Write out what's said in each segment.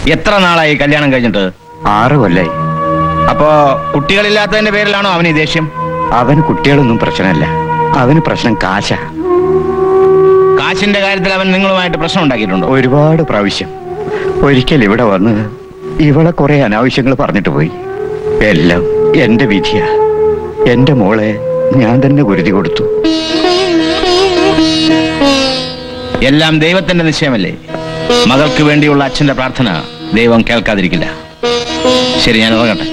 എത്ര നാളായി കല്യാണം കഴിഞ്ഞിട്ട് ആറ് കൊല്ലായി അപ്പോ കുട്ടികളില്ലാത്തതിന്റെ പേരിലാണോ അവന് ഈ ദേഷ്യം അവന് കുട്ടികളൊന്നും പ്രശ്നമല്ല അവന് പ്രശ്നം കാശ കാശിന്റെ കാര്യത്തിൽ അവൻ നിങ്ങളുമായിട്ട് പ്രശ്നം ഉണ്ടാക്കിയിട്ടുണ്ടോ ഒരുപാട് പ്രാവശ്യം ഒരിക്കൽ ഇവിടെ വന്ന് ഇവളെ കുറെ അനാവശ്യങ്ങൾ പറഞ്ഞിട്ട് പോയി എല്ലാം എന്റെ വിധിയാ എന്റെ മോളെ ഞാൻ തന്നെ കുരുതി കൊടുത്തു എല്ലാം ദൈവത്തിന്റെ നിശ്ചയമല്ലേ മകൾക്ക് വേണ്ടിയുള്ള അച്ഛന്റെ പ്രാർത്ഥന ദൈവം കേൾക്കാതിരിക്കില്ല ശരി ഞാൻ ഇറങ്ങട്ടെ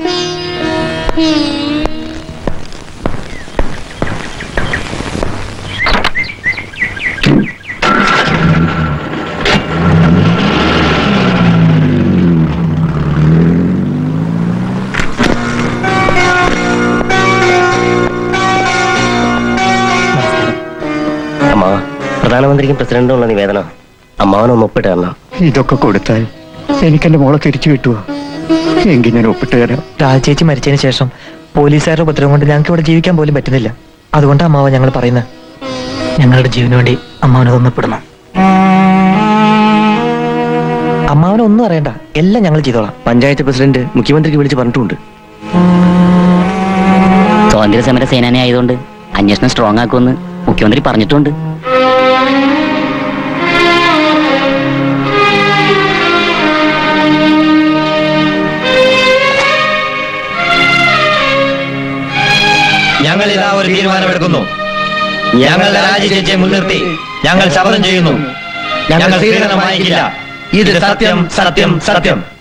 അമ്മാവ പ്രധാനമന്ത്രിക്കും പ്രസിഡന്റിനുള്ള നിവേദനം അമ്മാവനൊന്ന് ഒപ്പിട്ട് തരണം ഇതൊക്കെ കൊടുത്താൽ എനിക്ക് എന്റെ മോളെ തിരിച്ചു കിട്ടുമോ എങ്കിൽ ഞാൻ ഒപ്പിട്ട് തരാം രാജേച്ചി മരിച്ചതിന് ശേഷം പോലീസുകാരുടെ ഉപദ്രവം കൊണ്ട് ഞങ്ങൾക്ക് ഇവിടെ ജീവിക്കാൻ പോലും പറ്റുന്നില്ല അതുകൊണ്ടാണ് അമ്മാവ ഞങ്ങൾ പറയുന്നത് ഞങ്ങളുടെ ജീവന് വേണ്ടി അമ്മാവനെ ഒന്നപ്പെടണം അമ്മാവനെ ഒന്നും അറിയണ്ട എല്ലാം ഞങ്ങൾ ചെയ്തോളാം പഞ്ചായത്ത് പ്രസിഡന്റ് മുഖ്യമന്ത്രിക്ക് വിളിച്ച് പറഞ്ഞിട്ടുണ്ട് സ്വാതന്ത്ര്യ സമര സേനാനി ആയതുകൊണ്ട് അന്വേഷണം സ്ട്രോങ് ആക്കുമെന്ന് മുഖ്യമന്ത്രി പറഞ്ഞിട്ടുണ്ട് ഞങ്ങൾ ഇതാ ഒരു തീരുമാനമെടുക്കുന്നു ഞങ്ങളുടെ രാജ്യത്തെ മുൻനിർത്തി ഞങ്ങൾ ശപഥം ചെയ്യുന്നു ഞങ്ങൾ സ്വീകരണം വാങ്ങിക്കില്ല ഇത് സത്യം സത്യം സത്യം